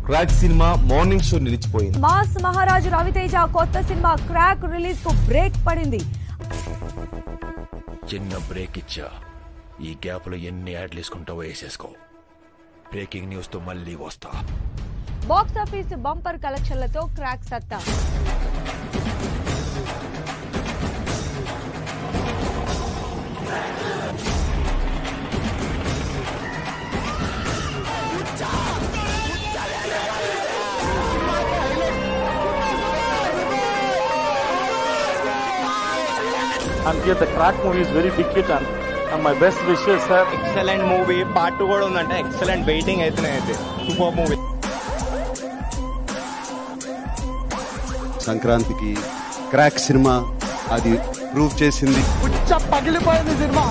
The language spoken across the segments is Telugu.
క్రాక్ సినిమా మార్నింగ్ షో నిలిచిపోయింది మాస్ మహారాజు రవితేజ కొత్త సినిమా క్రాక్ రిలీజ్ కు బ్రేక్ పడింది చిన్న బ్రేక్ ఇచ్చా ఈ గ్యాప్ లో ఎన్ని యాడ్లు వేసుకుంటావో వేసేసుకో బ్రేకింగ్ న్యూస్ తో మళ్ళీ వస్తా బాక్స్ ఆఫీస్ బంపర్ కలెక్షన్లతో క్రాక్ సత్తా and here the crack movie is very big hit and, and my best wishes sir excellent movie part two కూడా ఉందంటే ఎక్సలెంట్ వెయిటింగ్ అవుతున్నాయి అయితే సూపర్ మూవీ సంక్రాంతికి క్రాక్ సినిమా అది ప్రూవ్ చేసింది పగిలిపోయింది సినిమా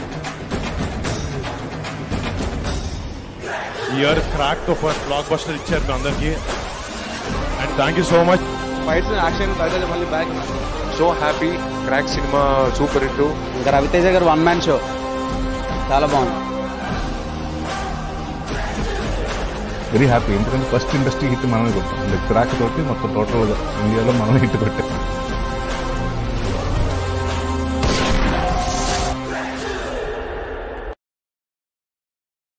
ఇయర్ క్రాక్ తో ఫస్ట్ బ్లాక్ బస్టర్ ఇచ్చారు మీ అందరికి and thank you so much fights action మళ్ళీ బ్యాక్ సో హ్యాపీ క్రాక్ సినిమా సూపర్ హిట్ ఇంకా రవితేజ గారు వన్ మ్యాన్ షో చాలా బాగుంది వెరీ హ్యాపీ ఎందుకంటే ఫస్ట్ ఇండస్ట్రీ హిట్ మనమే కొట్టాం లైక్ క్రాక్ తోటి మొత్తం టోటల్ ఇండియాలో మనమే హిట్ కొట్టాం